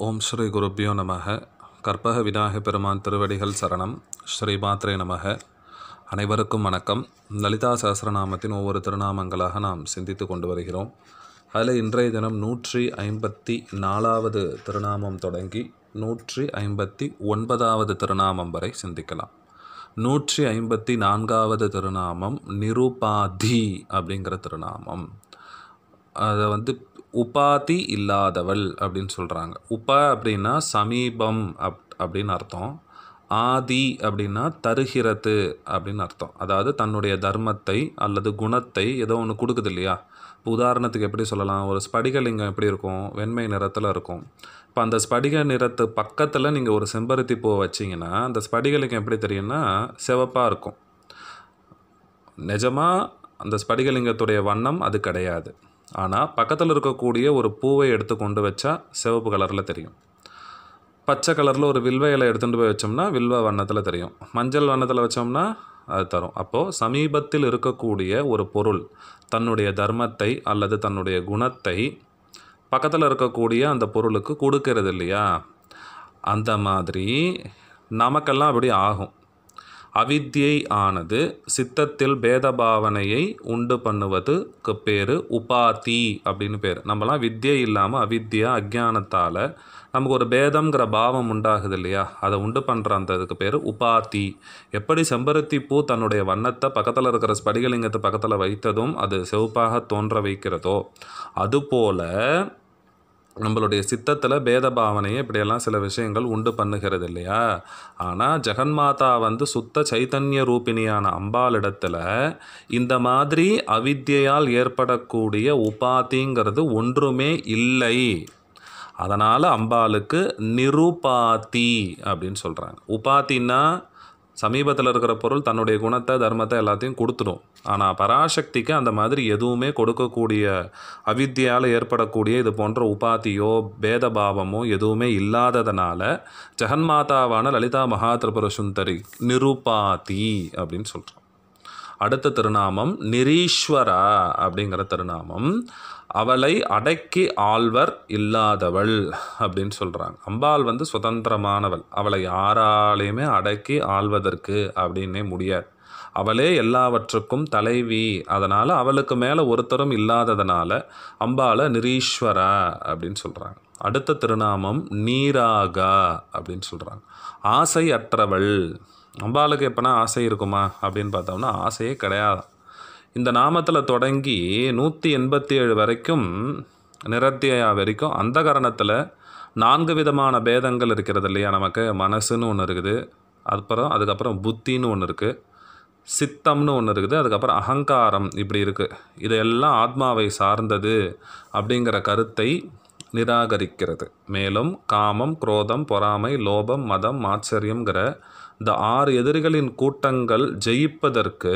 ஓம் ஸ்ரீ குருப்பியோ நமக கற்பக விநாயக பெருமான் திருவடிகள் சரணம் ஸ்ரீ மாத்ரே நமக அனைவருக்கும் வணக்கம் லலிதா சஹஸ்ரநாமத்தின் ஒவ்வொரு திருநாமங்களாக நாம் சிந்தித்து கொண்டு வருகிறோம் அதில் இன்றைய தினம் நூற்றி ஐம்பத்தி நாலாவது திருநாமம் தொடங்கி நூற்றி ஐம்பத்தி ஒன்பதாவது திருநாமம் வரை சிந்திக்கலாம் நூற்றி ஐம்பத்தி நான்காவது திருநாமம் நிருபாதி அப்படிங்கிற திருநாமம் அதை வந்து உபாதி இல்லாதவள் அப்படின்னு சொல்கிறாங்க உப அப்படின்னா சமீபம் அப் அப்படின்னு அர்த்தம் ஆதி அப்படின்னா தருகிறது அப்படின்னு அர்த்தம் அதாவது தன்னுடைய தர்மத்தை அல்லது குணத்தை ஏதோ ஒன்று கொடுக்குது இல்லையா இப்போ உதாரணத்துக்கு எப்படி சொல்லலாம் ஒரு ஸ்படிகலிங்கம் எப்படி இருக்கும் வெண்மை நிறத்தில் இருக்கும் இப்போ அந்த ஸ்படிக நிறத்து பக்கத்தில் நீங்கள் ஒரு செம்பருத்தி பூவை வச்சிங்கன்னா அந்த ஸ்படிகலிங்கம் எப்படி தெரியும்னா சிவப்பாக இருக்கும் நிஜமாக அந்த ஸ்படிகலிங்கத்துடைய வண்ணம் அது கிடையாது ஆனால் பக்கத்தில் இருக்கக்கூடிய ஒரு பூவை எடுத்து கொண்டு வச்சா சிவப்பு கலரில் தெரியும் பச்சை கலரில் ஒரு வில்வ இலை எடுத்துகிட்டு போய் வச்சோம்னா வில்வ வண்ணத்தில் தெரியும் மஞ்சள் வண்ணத்தில் வச்சோம்னா அது தரும் அப்போது சமீபத்தில் இருக்கக்கூடிய ஒரு பொருள் தன்னுடைய தர்மத்தை அல்லது தன்னுடைய குணத்தை பக்கத்தில் இருக்கக்கூடிய அந்த பொருளுக்கு கொடுக்கறது இல்லையா அந்த மாதிரி நமக்கெல்லாம் அப்படி ஆகும் அவித்யை ஆனது சித்தத்தில் பேத பாவனையை உண்டு பண்ணுவதுக்கு பேர் உபாதி அப்படின்னு பேர் நம்மலாம் வித்யை இல்லாமல் அவித்யா அஜானத்தால் நமக்கு ஒரு பேதம்ங்கிற பாவம் உண்டாகுது இல்லையா அதை உண்டு பண்ணுற அந்த இதுக்கு பேர் உபாதி எப்படி செம்பருத்தி பூ தன்னுடைய வண்ணத்தை பக்கத்தில் இருக்கிற ஸ்படிகலிங்கத்தை பக்கத்தில் வைத்ததும் அது செவப்பாக தோன்ற வைக்கிறதோ அதுபோல் நம்மளுடைய சித்தத்தில் பேத பாவனையை இப்படியெல்லாம் சில விஷயங்கள் உண்டு பண்ணுகிறது இல்லையா ஆனால் ஜெகன்மாதா வந்து சுத்த சைத்தன்ய ரூபிணியான அம்பாளிடத்தில் இந்த மாதிரி அவித்யால் ஏற்படக்கூடிய உபாதிங்கிறது ஒன்றுமே இல்லை அதனால் அம்பாளுக்கு நிருபாதி அப்படின்னு சொல்கிறாங்க உபாத்தின்னா சமீபத்தில் இருக்கிற பொருள் தன்னுடைய குணத்தை தர்மத்தை எல்லாத்தையும் கொடுத்துடும் ஆனால் பராசக்திக்கு அந்த மாதிரி எதுவுமே கொடுக்கக்கூடிய அவித்தியால் ஏற்படக்கூடிய இது போன்ற உபாத்தியோ பேதபாவமோ எதுவுமே இல்லாததுனால ஜெகன்மாதாவான லலிதா மகா திரிபுர சுந்தரி நிருபாதி அப்படின்னு சொல்கிறோம் அடுத்த திருநாமம் நிரீஸ்வரா அப்படிங்கிற திருநாமம் அவளை அடக்கி ஆள்வர் இல்லாதவள் அப்படின்னு சொல்கிறாங்க அம்பாள் வந்து சுதந்திரமானவள் அவளை யாராலையுமே அடக்கி ஆள்வதற்கு அப்படின்னே முடியாது அவளே எல்லாவற்றுக்கும் தலைவி அதனால் அவளுக்கு மேலே ஒருத்தரும் இல்லாததுனால அம்பாளை நிரீஸ்வரா அப்படின்னு சொல்கிறாங்க அடுத்த திருநாமம் நீராகா அப்படின்னு சொல்கிறாங்க ஆசை அற்றவள் அம்பாளுக்கு எப்போனா ஆசை இருக்குமா அப்படின்னு பார்த்தோம்னா ஆசையே கிடையாது இந்த நாமத்தில் தொடங்கி நூற்றி எண்பத்தி ஏழு வரைக்கும் நிரத்தியா வரைக்கும் அந்த கரணத்தில் நான்கு விதமான பேதங்கள் இருக்கிறது இல்லையா நமக்கு மனசுன்னு ஒன்று இருக்குது அப்புறம் அதுக்கப்புறம் புத்தின்னு ஒன்று இருக்குது சித்தம்னு ஒன்று இருக்குது அதுக்கப்புறம் அகங்காரம் இப்படி இருக்குது இதையெல்லாம் ஆத்மாவை சார்ந்தது அப்படிங்கிற கருத்தை நிராகரிக்கிறது மேலும் காமம் குரோதம் பொறாமை லோபம் மதம் ஆச்சரியங்கிற இந்த ஆறு எதிரிகளின் கூட்டங்கள் ஜெயிப்பதற்கு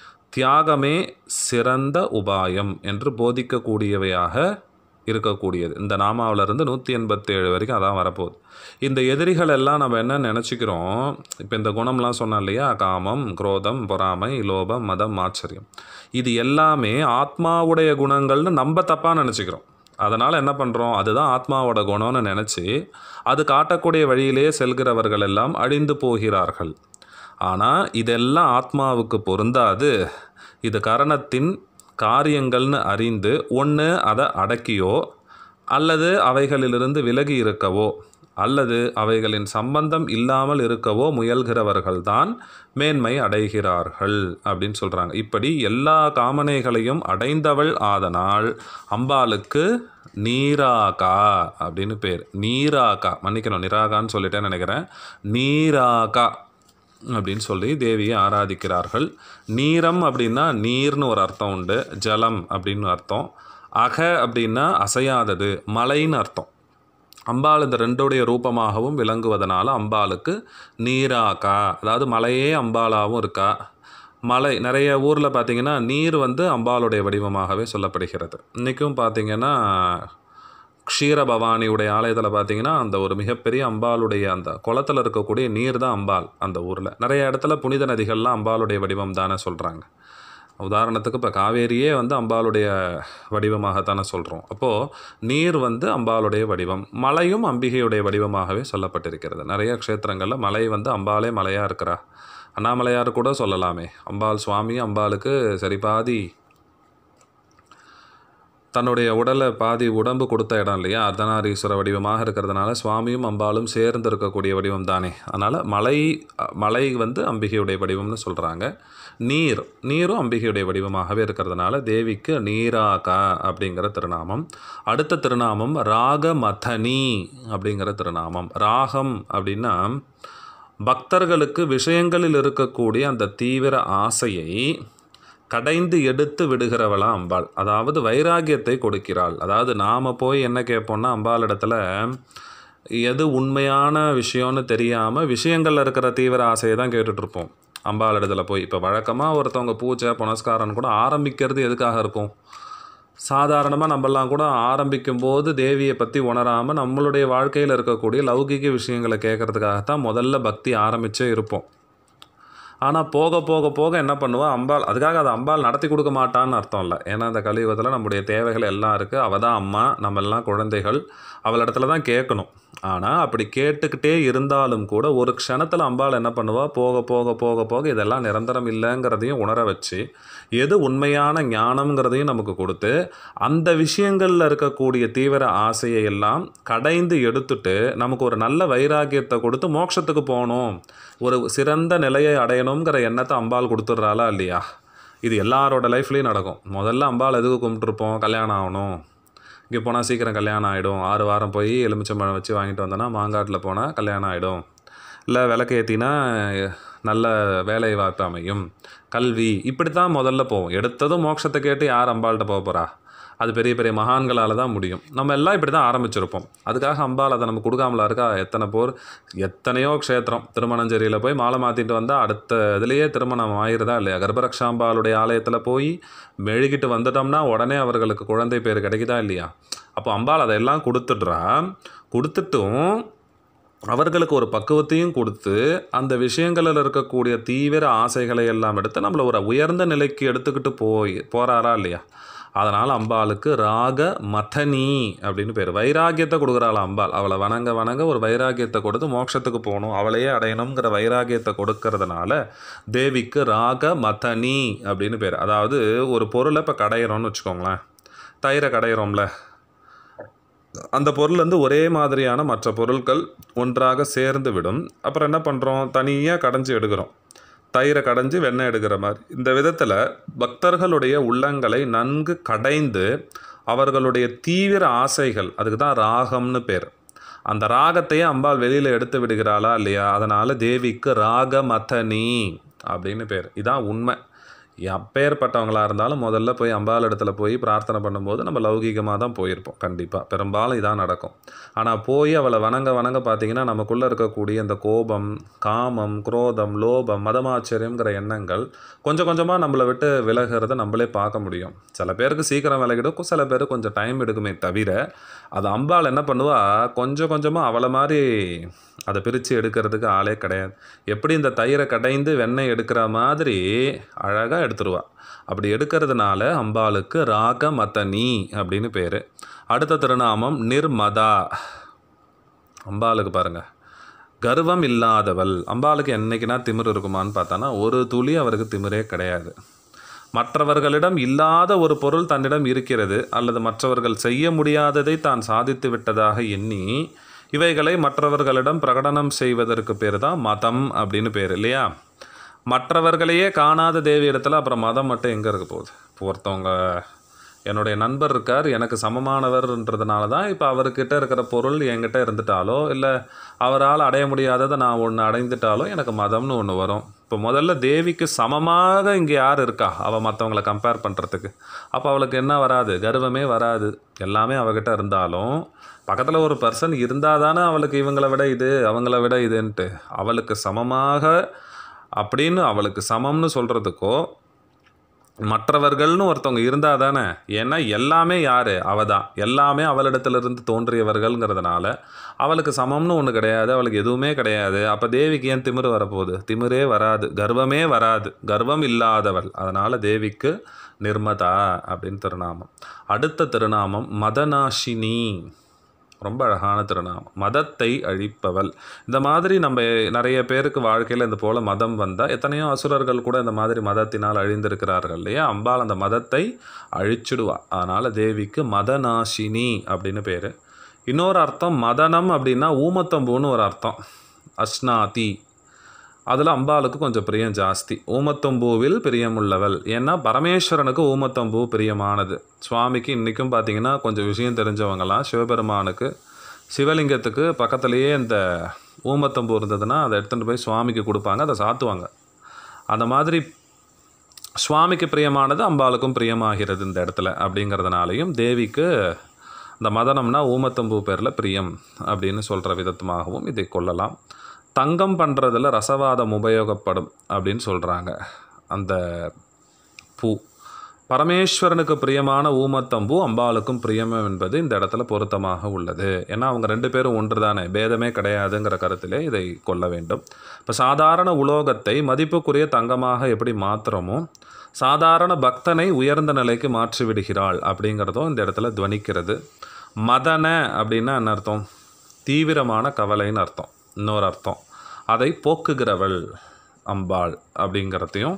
தியாகமே சிறந்த உபாயம் என்று போதிக்கக்கூடியவையாக இருக்கக்கூடியது இந்த நாமாவிலிருந்து நூற்றி எண்பத்தேழு வரைக்கும் அதான் வரப்போகுது இந்த எதிரிகள் எல்லாம் நம்ம என்ன நினச்சிக்கிறோம் இப்போ இந்த குணம்லாம் சொன்னோம் இல்லையா காமம் குரோதம் பொறாமை லோபம் மதம் ஆச்சரியம் இது எல்லாமே ஆத்மாவுடைய குணங்கள்னு நம்ம தப்பாக நினச்சிக்கிறோம் அதனால் என்ன பண்ணுறோம் அதுதான் ஆத்மாவோட குணம்னு நினச்சி அது காட்டக்கூடிய வழியிலே செல்கிறவர்கள் எல்லாம் அழிந்து போகிறார்கள் ஆனால் இதெல்லாம் ஆத்மாவுக்கு பொருந்தாது இது கரணத்தின் காரியங்கள்னு அறிந்து ஒன்று அதை அடக்கியோ அல்லது அவைகளிலிருந்து விலகி இருக்கவோ அல்லது அவைகளின் சம்பந்தம் இல்லாமல் இருக்கவோ முயல்கிறவர்கள்தான் மேன்மை அடைகிறார்கள் அப்படின்னு சொல்கிறாங்க இப்படி எல்லா காமனைகளையும் அடைந்தவள் ஆதனால் அம்பாளுக்கு நீராகா அப்படின்னு பேர் நீராகா மன்னிக்கணும் நிராகான்னு சொல்லிட்டேன்னு நினைக்கிறேன் நீராகா அப்படின்னு சொல்லி தேவியை ஆராதிக்கிறார்கள் நீரம் அப்படின்னா நீர்னு ஒரு அர்த்தம் உண்டு ஜலம் அப்படின்னு அர்த்தம் அக அப்படின்னா அசையாதது மலைன்னு அர்த்தம் அம்பாள் இந்த ரெண்டுடைய ரூபமாகவும் விளங்குவதனால அம்பாளுக்கு நீராக்கா அதாவது மலையே அம்பாலாகவும் இருக்கா மலை நிறைய ஊரில் பார்த்திங்கன்னா நீர் வந்து அம்பாளுடைய வடிவமாகவே சொல்லப்படுகிறது இன்றைக்கும் பார்த்திங்கன்னா க்ஷீரபவானியுடைய ஆலயத்தில் பார்த்தீங்கன்னா அந்த ஒரு மிகப்பெரிய அம்பாளுடைய அந்த குளத்தில் இருக்கக்கூடிய நீர் தான் அம்பாள் அந்த ஊரில் நிறைய இடத்துல புனித நதிகள்லாம் அம்பாளுடைய வடிவம் தானே சொல்கிறாங்க உதாரணத்துக்கு இப்போ காவேரியே வந்து அம்பாளுடைய வடிவமாகத்தானே சொல்கிறோம் அப்போது நீர் வந்து அம்பாளுடைய வடிவம் மலையும் அம்பிகையுடைய வடிவமாகவே சொல்லப்பட்டிருக்கிறது நிறைய க்ஷேத்திரங்களில் மலை வந்து அம்பாலே மலையாக இருக்கிறா அண்ணாமலையார் கூட சொல்லலாமே அம்பாள் சுவாமி அம்பாளுக்கு சரி பாதி தன்னுடைய உடலை பாதி உடம்பு கொடுத்த இடம் இல்லையா அர்த்தநாரீஸ்வர வடிவமாக இருக்கிறதுனால சுவாமியும் அம்பாலும் சேர்ந்து இருக்கக்கூடிய வடிவம் தானே அதனால் மலை மலை வந்து அம்பிகையுடைய வடிவம்னு சொல்கிறாங்க நீர் நீரும் அம்பிகையுடைய வடிவமாகவே இருக்கிறதுனால தேவிக்கு நீராகா அப்படிங்கிற திருநாமம் அடுத்த திருநாமம் ராகமதனி அப்படிங்கிற திருநாமம் ராகம் அப்படின்னா பக்தர்களுக்கு விஷயங்களில் இருக்கக்கூடிய அந்த தீவிர ஆசையை கடைந்து எடுத்து விடுகிறவளா அம்பாள் அதாவது வைராகியத்தை கொடுக்கிறாள் அதாவது நாம் போய் என்ன கேட்போம்னா அம்பாள் இடத்துல எது உண்மையான விஷயம்னு தெரியாமல் விஷயங்களில் இருக்கிற தீவிர ஆசையை தான் கேட்டுட்ருப்போம் அம்பாள் இடத்துல போய் இப்போ வழக்கமாக ஒருத்தவங்க பூஜை புனஸ்காரம் கூட ஆரம்பிக்கிறது எதுக்காக இருக்கும் சாதாரணமாக நம்மலாம் கூட ஆரம்பிக்கும் போது தேவியை பற்றி உணராமல் நம்மளுடைய வாழ்க்கையில் இருக்கக்கூடிய லௌகிக விஷயங்களை கேட்குறதுக்காகத்தான் முதல்ல பக்தி ஆரம்பிச்சே இருப்போம் ஆனால் போக போக போக என்ன பண்ணுவா அம்பாள் அதுக்காக அதை அம்பாள் நடத்தி கொடுக்க மாட்டான்னு அர்த்தம் இல்லை ஏன்னா அந்த கலியுகத்தில் நம்முடைய தேவைகள் எல்லாம் இருக்குது அவள் தான் அம்மா நம்ம எல்லாம் குழந்தைகள் அவள் இடத்துல தான் கேட்கணும் ஆனால் அப்படி கேட்டுக்கிட்டே இருந்தாலும் கூட ஒரு க்ஷணத்தில் அம்பாள் என்ன பண்ணுவா போக போக போக போக இதெல்லாம் நிரந்தரம் இல்லைங்கிறதையும் உணர வச்சு எது உண்மையான ஞானம்ங்கிறதையும் நமக்கு கொடுத்து அந்த விஷயங்களில் இருக்கக்கூடிய தீவிர ஆசையை எல்லாம் கடைந்து எடுத்துட்டு நமக்கு ஒரு நல்ல வைராக்கியத்தை கொடுத்து மோட்சத்துக்கு போகணும் ஒரு சிறந்த நிலையை அடையணுங்கிற எண்ணத்தை அம்பாள் கொடுத்துட்றாளா இல்லையா இது எல்லாரோட லைஃப்லேயும் நடக்கும் முதல்ல அம்பாள் எதுக்கு கும்பிட்டுருப்போம் கல்யாணம் ஆகணும் இங்கே போனால் சீக்கிரம் கல்யாணம் ஆகிடும் ஆறு வாரம் போய் எலுமிச்சம்பழம் வச்சு வாங்கிட்டு வந்தோன்னா மாங்காட்டில் போனால் கல்யாணம் ஆகிடும் இல்லை விளக்கு ஏற்றினா நல்ல வேலை வாய்ப்பு அமையும் கல்வி இப்படி தான் முதல்ல போவோம் எடுத்ததும் மோட்சத்தை கேட்டு யார் அம்பாள்கிட்ட போக போகிறா அது பெரிய பெரிய மகான்களால் தான் முடியும் நம்ம எல்லாம் இப்படி தான் ஆரம்பிச்சிருப்போம் அதுக்காக அம்பாள் அதை நம்ம கொடுக்காமலா இருக்கா எத்தனை போர் எத்தனையோ க்ஷேத்திரம் திருமணஞ்சேரியில் போய் மாலை மாற்றிட்டு வந்தால் அடுத்த இதுலேயே திருமணம் ஆயிருதா இல்லையா கர்ப்பரக்ஷாம்பாளுடைய ஆலயத்தில் போய் மெழுகிட்டு வந்துட்டோம்னா உடனே அவர்களுக்கு குழந்தை பேர் கிடைக்குதா இல்லையா அப்போ அம்பாள் அதையெல்லாம் கொடுத்துட்றா கொடுத்துட்டும் அவர்களுக்கு ஒரு பக்குவத்தையும் கொடுத்து அந்த விஷயங்களில் இருக்கக்கூடிய தீவிர ஆசைகளை எல்லாம் எடுத்து நம்மளை ஒரு உயர்ந்த நிலைக்கு எடுத்துக்கிட்டு போய் போகிறாரா இல்லையா அதனால் அம்பாளுக்கு ராக மதனி அப்படின்னு பேர் வைராகியத்தை கொடுக்குறாள் அம்பாள் அவளை வணங்க வணங்க ஒரு வைராகியத்தை கொடுத்து மோட்சத்துக்கு போகணும் அவளையே அடையணுங்கிற வைராகியத்தை கொடுக்கறதுனால தேவிக்கு ராக மதனி அப்படின்னு பேர் அதாவது ஒரு பொருளை இப்போ கடையிறோம்னு வச்சுக்கோங்களேன் தயிரை கடையிறோம்ல அந்த பொருள் வந்து ஒரே மாதிரியான மற்ற பொருட்கள் ஒன்றாக சேர்ந்து விடும் அப்புறம் என்ன பண்ணுறோம் தனியாக கடைஞ்சி எடுக்கிறோம் தயிரை கடைஞ்சி வெண்ணெய் எடுக்கிற மாதிரி இந்த விதத்தில் பக்தர்களுடைய உள்ளங்களை நன்கு கடைந்து அவர்களுடைய தீவிர ஆசைகள் அதுக்கு தான் ராகம்னு பேர் அந்த ராகத்தையே அம்பாள் வெளியில் எடுத்து விடுகிறாளா இல்லையா அதனால் தேவிக்கு ராகமதனி அப்படின்னு பேர் இதான் உண்மை எப்பேற்பட்டவங்களாக இருந்தாலும் முதல்ல போய் அம்பாள் இடத்துல போய் பிரார்த்தனை பண்ணும்போது நம்ம லௌகீகமாக தான் போயிருப்போம் கண்டிப்பாக பெரும்பாலும் இதான் நடக்கும் ஆனால் போய் அவளை வணங்க வணங்க பார்த்தீங்கன்னா நமக்குள்ளே இருக்கக்கூடிய இந்த கோபம் காமம் குரோதம் லோபம் மதமாச்சரியங்கிற எண்ணங்கள் கொஞ்சம் கொஞ்சமாக நம்மளை விட்டு விலகிறத நம்மளே பார்க்க முடியும் சில பேருக்கு சீக்கிரம் விலகிடும் சில பேருக்கு கொஞ்சம் டைம் எடுக்குமே தவிர அது அம்பாள் என்ன பண்ணுவா கொஞ்சம் கொஞ்சமாக அவளை மாதிரி அதை பிரித்து எடுக்கிறதுக்கு ஆளே கிடையாது எப்படி இந்த தயிரை கடைந்து வெண்ணெய் எடுக்கிற மாதிரி அழகாக எடுத்துருவா அப்படி எடுக்கிறதுனால அம்பாளுக்கு ராக மதனி அப்படின்னு பேர் அடுத்த திருநாமம் நிர்மதா அம்பாளுக்கு பாருங்க கர்வம் இல்லாதவள் அம்பாளுக்கு என்னைக்குனா திமிர் இருக்குமான்னு பார்த்தானா ஒரு துளி அவருக்கு திமிரே கிடையாது மற்றவர்களிடம் இல்லாத ஒரு பொருள் தன்னிடம் இருக்கிறது அல்லது மற்றவர்கள் செய்ய முடியாததை தான் சாதித்து விட்டதாக எண்ணி இவைகளை மற்றவர்களிடம் பிரகடனம் செய்வதற்கு பேர் தான் மதம் அப்படின்னு பேர் இல்லையா மற்றவர்களையே காணாத தேவி இடத்துல அப்புறம் மதம் மட்டும் எங்கே இருக்க போகுது இப்போ ஒருத்தவங்க என்னுடைய நண்பர் இருக்கார் எனக்கு சமமானவர்ன்றதுனால தான் இப்போ அவர்கிட்ட இருக்கிற பொருள் என்கிட்ட இருந்துட்டாலோ இல்லை அவரால் அடைய முடியாததை நான் ஒன்று அடைந்துட்டாலோ எனக்கு மதம்னு ஒன்று வரும் இப்போ முதல்ல தேவிக்கு சமமாக இங்கே யார் இருக்கா அவள் மற்றவங்கள கம்பேர் பண்ணுறதுக்கு அப்போ அவளுக்கு என்ன வராது கர்வமே வராது எல்லாமே அவகிட்ட இருந்தாலும் பக்கத்தில் ஒரு பர்சன் இருந்தால் தானே அவளுக்கு இவங்களை விட இது அவங்கள விட இதுன்ட்டு அவளுக்கு சமமாக அப்படின்னு அவளுக்கு சமம்னு சொல்கிறதுக்கோ மற்றவர்கள்னு ஒருத்தவங்க இருந்தால் தானே ஏன்னா எல்லாமே யார் அவ தான் எல்லாமே அவளிடத்திலிருந்து தோன்றியவர்கள்ங்கிறதுனால அவளுக்கு சமம்னு ஒன்று கிடையாது அவளுக்கு எதுவுமே கிடையாது அப்போ தேவிக்கு ஏன் திமிரு வரப்போகுது திமிரே வராது கர்வமே வராது கர்வம் இல்லாதவள் அதனால் தேவிக்கு நிர்மதா அப்படின்னு திருநாமம் அடுத்த திருநாமம் மதநாஷினி ரொம்ப அழகான திருநாமம் மதத்தை அழிப்பவள் இந்த மாதிரி நம்ம நிறைய பேருக்கு வாழ்க்கையில் இந்த போல் மதம் வந்தால் எத்தனையோ அசுரர்கள் கூட இந்த மாதிரி மதத்தினால் அழிந்திருக்கிறார்கள் இல்லையா அம்பாள் அந்த மதத்தை அழிச்சிடுவா அதனால் தேவிக்கு மதநாசினி அப்படின்னு பேர் இன்னொரு அர்த்தம் மதனம் அப்படின்னா ஊமத்தம்பூன்னு ஒரு அர்த்தம் அஸ்னாதி அதில் அம்பாளுக்கு கொஞ்சம் பிரியம் ஜாஸ்தி ஊமத்தம்பூவில் பிரியமுள்ளவள் ஏன்னா பரமேஸ்வரனுக்கு ஊமத்தம்பூ பிரியமானது சுவாமிக்கு இன்றைக்கும் பார்த்தீங்கன்னா கொஞ்சம் விஷயம் தெரிஞ்சவங்கலாம் சிவபெருமானுக்கு சிவலிங்கத்துக்கு பக்கத்துலேயே இந்த ஊமத்தம்பூ இருந்ததுன்னா அதை எடுத்துகிட்டு போய் சுவாமிக்கு கொடுப்பாங்க அதை சாத்துவாங்க அந்த மாதிரி சுவாமிக்கு பிரியமானது அம்பாளுக்கும் பிரியமாகிறது இந்த இடத்துல அப்படிங்கிறதுனாலையும் தேவிக்கு இந்த மதனம்னா ஊமத்தம்பூ பேரில் பிரியம் அப்படின்னு சொல்கிற விதத்துமாகவும் இதை கொள்ளலாம் தங்கம் பண்ணுறதுல ரசவாதம் உபயோகப்படும் அப்படின்னு சொல்கிறாங்க அந்த பூ பரமேஸ்வரனுக்கு பிரியமான ஊமத்தம்பூ அம்பாளுக்கும் பிரியம் என்பது இந்த இடத்துல பொருத்தமாக உள்ளது ஏன்னா அவங்க ரெண்டு பேரும் ஒன்று தானே பேதமே கிடையாதுங்கிற கருத்திலே இதை கொள்ள வேண்டும் இப்போ சாதாரண உலோகத்தை மதிப்புக்குரிய தங்கமாக எப்படி மாற்றுறோமோ சாதாரண பக்தனை உயர்ந்த நிலைக்கு மாற்றி விடுகிறாள் அப்படிங்கிறதும் இந்த இடத்துல துவனிக்கிறது மதன அப்படின்னா என்ன அர்த்தம் தீவிரமான கவலைன்னு அர்த்தம் இன்னொரு அர்த்தம் அதை போக்குகிறவள் அம்பாள் அப்படிங்கிறதையும்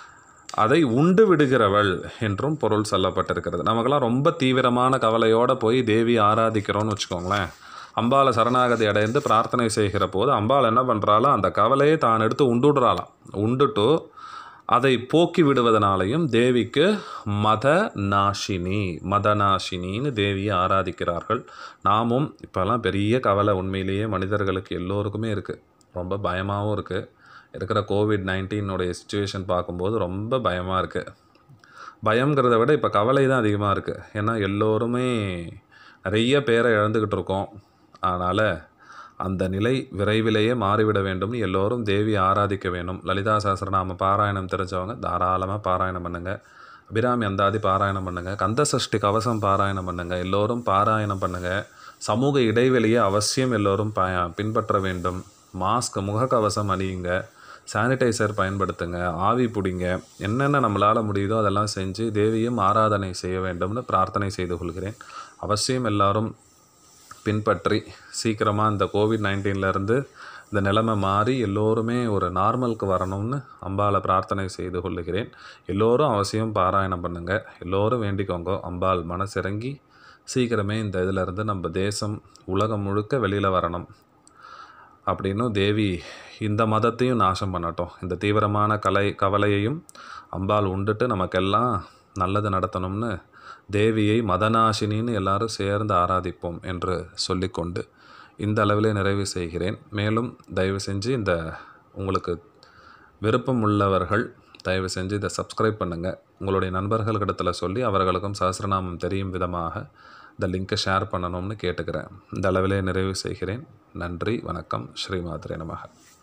அதை உண்டு விடுகிறவள் என்றும் பொருள் சொல்லப்பட்டிருக்கிறது நமக்கெல்லாம் ரொம்ப தீவிரமான கவலையோடு போய் தேவி ஆராதிக்கிறோன்னு வச்சுக்கோங்களேன் அம்பாளை சரணாகதி அடைந்து பிரார்த்தனை செய்கிற போது அம்பாள் என்ன பண்ணுறாலும் அந்த கவலையை தான் எடுத்து உண்டுடுறாளாம் உண்டுட்டு அதை போக்கி விடுவதனாலையும் தேவிக்கு மத நாஷினி மதநாஷினின்னு தேவியை ஆராதிக்கிறார்கள் நாமும் இப்போல்லாம் பெரிய கவலை உண்மையிலேயே மனிதர்களுக்கு எல்லோருக்குமே இருக்குது ரொம்ப பயமாகவும் இருக்குது இருக்கிற கோவிட் நைன்டீனுடைய சுச்சுவேஷன் பார்க்கும்போது ரொம்ப பயமாக இருக்குது பயங்கிறத விட இப்போ கவலை தான் அதிகமாக இருக்குது ஏன்னா எல்லோருமே நிறைய பேரை இழந்துக்கிட்டு இருக்கோம் அதனால் அந்த நிலை விரைவிலேயே மாறிவிட வேண்டும்னு எல்லோரும் தேவி ஆராதிக்க வேண்டும் லலிதா சஹஸ்ரநாம பாராயணம் தெரிஞ்சவங்க தாராளமாக பாராயணம் பண்ணுங்கள் அபிராமி அந்தாதி பாராயணம் பண்ணுங்கள் கந்த சஷ்டி கவசம் பாராயணம் பண்ணுங்கள் எல்லோரும் பாராயணம் பண்ணுங்கள் சமூக இடைவெளியை அவசியம் எல்லோரும் ப பின்பற்ற வேண்டும் மாஸ்க் முகக்கவசம் அணியுங்க சானிடைசர் பயன்படுத்துங்க ஆவி பிடிங்க என்னென்ன நம்மளால் முடியுதோ அதெல்லாம் செஞ்சு தேவியும் ஆராதனை செய்ய வேண்டும்னு பிரார்த்தனை செய்து கொள்கிறேன் அவசியம் எல்லாரும் பின்பற்றி சீக்கிரமாக இந்த கோவிட் நைன்டீன்லேருந்து இந்த நிலைமை மாறி எல்லோருமே ஒரு நார்மலுக்கு வரணும்னு அம்பாளை பிரார்த்தனை செய்து கொள்ளுகிறேன் எல்லோரும் அவசியம் பாராயணம் பண்ணுங்கள் எல்லோரும் வேண்டிக்கோங்க அம்பாள் மனசிறங்கி சீக்கிரமே இந்த இதிலேருந்து நம்ம தேசம் உலகம் முழுக்க வெளியில் வரணும் அப்படின்னு தேவி இந்த மதத்தையும் நாசம் பண்ணட்டும் இந்த தீவிரமான கலை கவலையையும் அம்பாள் உண்டுட்டு நமக்கெல்லாம் நல்லது நடத்தணும்னு தேவியை மதநாசினின்னு எல்லாரும் சேர்ந்து ஆராதிப்போம் என்று சொல்லிக்கொண்டு இந்த அளவிலே நிறைவு செய்கிறேன் மேலும் தயவு செஞ்சு இந்த உங்களுக்கு விருப்பம் உள்ளவர்கள் தயவு செஞ்சு இதை சப்ஸ்கிரைப் பண்ணுங்கள் உங்களுடைய நண்பர்களிடத்தில் சொல்லி அவர்களுக்கும் சஹஸ்ரநாமம் தெரியும் விதமாக இந்த லிங்க்கை ஷேர் பண்ணணும்னு கேட்டுக்கிறேன் இந்த அளவிலே நிறைவு செய்கிறேன் நன்றி வணக்கம் ஸ்ரீ மாத்ரே நமக